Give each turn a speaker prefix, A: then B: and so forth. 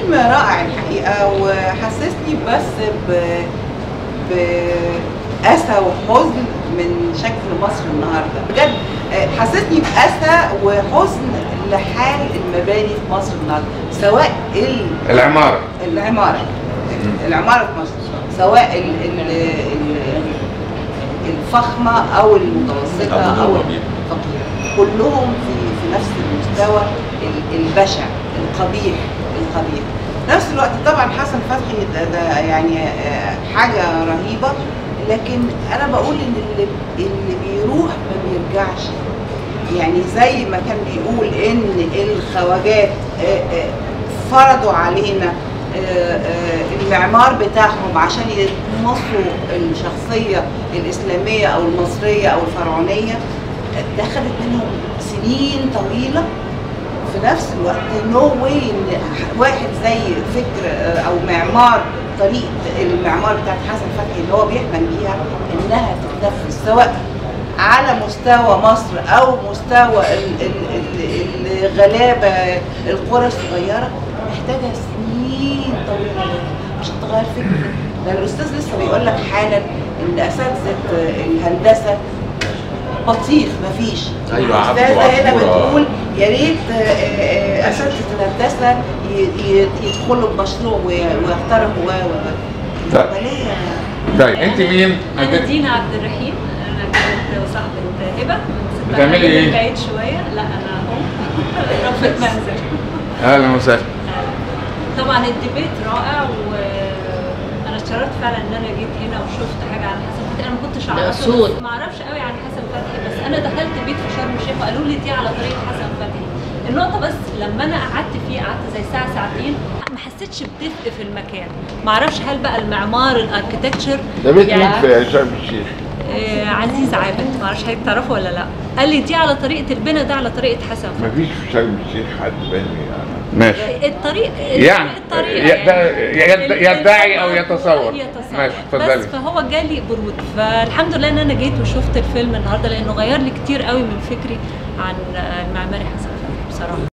A: فيلم رائع الحقيقه وحسسني بس ب بأسى وحزن من شكل مصر النهارده بجد آه، حسسني بأسى وحزن لحال المباني في مصر النهارده سواء ال-
B: العماره
A: العماره العماره في مصر سواء ال ال ال الفخمه او المتوسطه او الفقيره كلهم في في نفس المستوى ال- البشع القبيح القبيح في نفس الوقت طبعا حسن فتحي ده, ده يعني آه، حاجه رهيبه لكن انا بقول ان اللي اللي بيروح ما بيرجعش يعني زي ما كان بيقول ان الخواجات آه، آه، فرضوا علينا آه، آه، المعمار بتاعهم عشان يمصوا الشخصيه الاسلاميه او المصريه او الفرعونيه ده خدت منهم سنين طويله في نفس الوقت نو واي ان واحد زي فكر آه، او معمار طريقه المعمار بتاعت حسن فتحي اللي هو بيحلم بيها انها تتنفذ سواء على مستوى مصر او مستوى ال- ال- ال- الغلابه القرى الصغيره محتاجه سنين طويله عشان تغير فكره ده الاستاذ لسه بيقول لك حالا ان اساتذه الهندسه بطيخ مفيش
B: أيوة، عبد
A: الاستاذه هنا
B: وعبورة.
A: بتقول يا ريت آه، آه، اساتذه الهندسه ي- ي- يدخلوا بمشروع وي- ويخترقوا و و
B: طيب.
A: عمليه
B: طيب انت مين؟
C: انا دينا عبد الرحيم انا كنت صاحبه هبه بس
B: بتعملي
C: بعيد-
B: إيه؟
C: بعيد شويه لا انا ام ربة منزل
B: اهلا وسهلا
C: طبعا الديبيت رائع وانا اتشرفت فعلا ان انا جيت هنا وشفت حاجه عن حسن فتحي انا ما كنتش اعرفه
D: أصول.
C: بس ما اعرفش قوي عن حسن فتحي بس انا دخلت بيت في شرم الشيخ وقالوا لي دي على طريقه حسن فتحي النقطة بس لما أنا قعدت فيه قعدت زي ساعة ساعتين ما حسيتش بدفء في المكان، ما اعرفش هل بقى المعمار الاركتكتشر
B: ده بيت مين في شرم الشيخ؟
C: آه، عزيز عابد ما اعرفش حضرتك تعرفه ولا لا قال لي دي على طريقه البناء ده على طريقه حسن فتحي.
E: مفيش في شرم الشيخ حد بني يعني
B: ماشي
C: الطريق
B: يعني
C: الطريقه
B: ي- ده- يد-
C: ال-
B: يدعي أو
C: الفرد
B: يتصور.
C: يتصور.
B: ماشي، اتفضلي.
C: بس فهو جالي برود فالحمد لله ان انا جيت وشفت الفيلم النهارده لانه غير لي كتير قوي من فكري عن المعماري حسن فتحي بصراحه